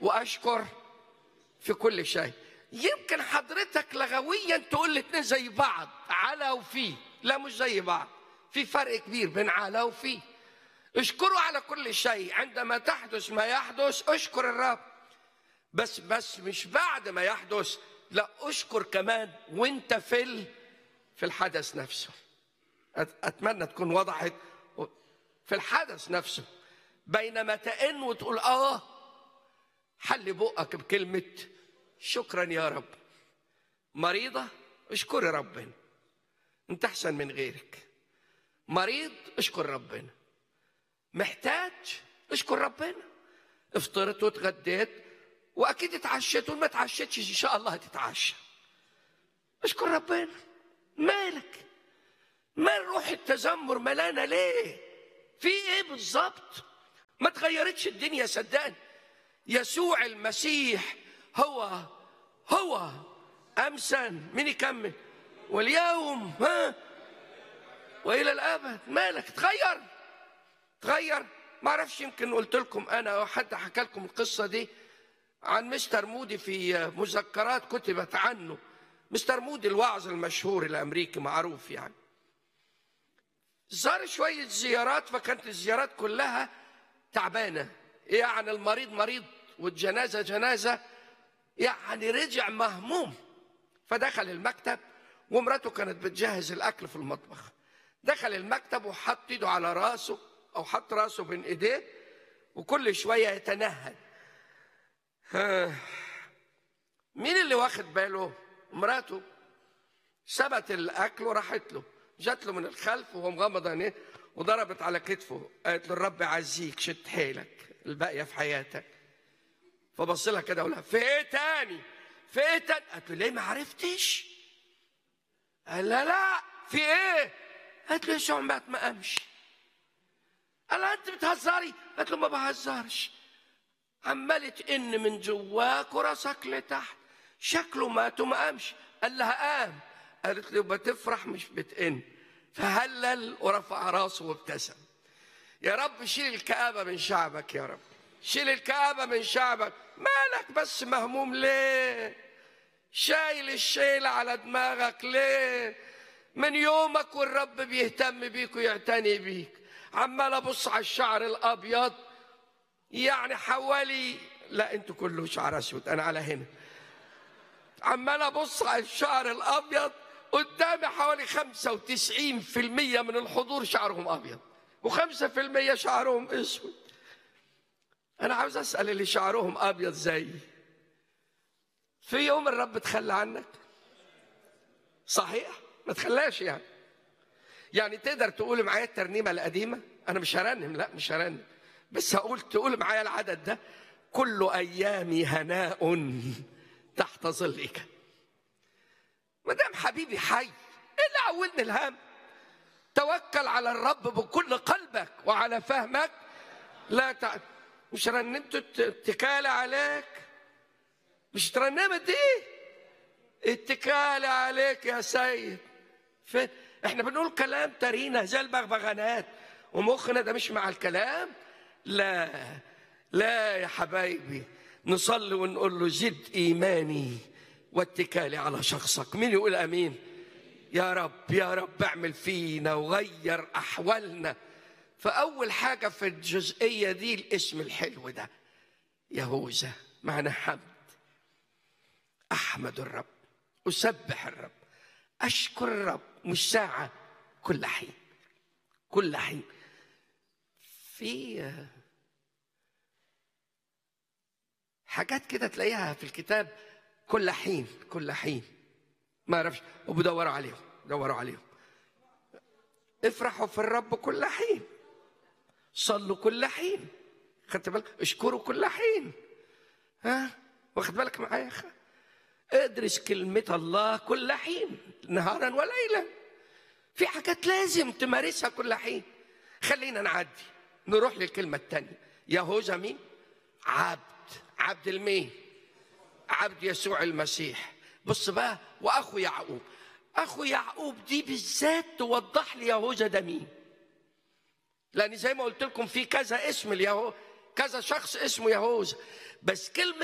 واشكر في كل شيء يمكن حضرتك لغويا تقول الاثنين زي بعض على وفي لا مش زي بعض في فرق كبير بين على وفي اشكروا على كل شيء عندما تحدث ما يحدث اشكر الرب بس بس مش بعد ما يحدث لا اشكر كمان وانت في ال... في الحدث نفسه أت- اتمنى تكون وضحت في الحدث نفسه بينما تئن وتقول اه حل بقك بكلمه شكرا يا رب مريضه اشكري ربنا انت احسن من غيرك مريض اشكر ربنا محتاج اشكر ربنا افطرت واتغديت واكيد اتعشيت وما اتعشيتش ان شاء الله هتتعشى اشكر ربنا مالك مال روح التذمر ملانا ليه في ايه بالظبط ما تغيرتش الدنيا صدقني يسوع المسيح هو هو امسا مين يكمل واليوم ها والى الابد مالك تغير تغير ما اعرفش يمكن قلت لكم انا او حد حكى لكم القصه دي عن مستر مودي في مذكرات كتبت عنه مستر مودي الواعظ المشهور الامريكي معروف يعني زار شويه زيارات فكانت الزيارات كلها تعبانه يعني المريض مريض والجنازه جنازه يعني رجع مهموم فدخل المكتب ومراته كانت بتجهز الاكل في المطبخ دخل المكتب وحط ايده على راسه او حط راسه بين ايديه وكل شويه يتنهد ها. مين اللي واخد باله مراته سبت الاكل وراحت له جات له من الخلف وهو مغمض عينيه وضربت على كتفه قالت له الرب يعزيك شد حيلك الباقيه في حياتك فبص لها كده وقال لها في ايه تاني في ايه تاني قالت له ليه ما عرفتش قال لها لا في ايه قالت له يسوع مات ما قامش قال لها انت بتهزري قالت له ما بهزرش عمال تئن من جواك وراسك لتحت شكله مات وما قامش قال لها قام قالت له بتفرح مش بتئن فهلل ورفع راسه وابتسم يا رب شيل الكآبة من شعبك يا رب شيل الكآبة من شعبك مالك بس مهموم ليه شايل الشيل على دماغك ليه من يومك والرب بيهتم بيك ويعتني بيك عمال ابص على الشعر الابيض يعني حوالي لا انتوا كله شعر اسود انا على هنا عمال ابص على الشعر الابيض قدامي حوالي 95% من الحضور شعرهم ابيض و5% شعرهم اسود انا عاوز اسال اللي شعرهم ابيض زيي في يوم الرب تخلى عنك صحيح ما تخلاش يعني يعني تقدر تقول معايا الترنيمه القديمه انا مش هرنم لا مش هرنم بس هقول تقول معايا العدد ده كل ايامي هناء تحت ظلك ما دام حبيبي حي ايه اللي عودني الهم توكل على الرب بكل قلبك وعلى فهمك لا تع... مش رنمت اتكالي عليك مش ترنمت دي اتكالي عليك يا سيد فين احنا بنقول كلام ترينا زي البغبغانات ومخنا ده مش مع الكلام لا لا يا حبايبي نصلي ونقول له زد ايماني واتكالي على شخصك مين يقول امين يا رب يا رب اعمل فينا وغير احوالنا فاول حاجه في الجزئيه دي الاسم الحلو ده يهوذا معنى حمد احمد الرب اسبح الرب اشكر الرب مش ساعه كل حين كل حين في حاجات كده تلاقيها في الكتاب كل حين كل حين ما اعرفش وبدوروا عليهم دوروا عليهم افرحوا في الرب كل حين صلوا كل حين خدت بالك اشكروا كل حين ها واخد بالك معايا يا اخي ادرس كلمة الله كل حين نهارا وليلا في حاجات لازم تمارسها كل حين خلينا نعدي نروح للكلمة الثانية يهوذا مين؟ عبد عبد المين؟ عبد يسوع المسيح بص بقى واخو يعقوب اخو يعقوب دي بالذات توضح لي يهوذا ده مين لان زي ما قلت لكم في كذا اسم اليهو كذا شخص اسمه يهوذا بس كلمة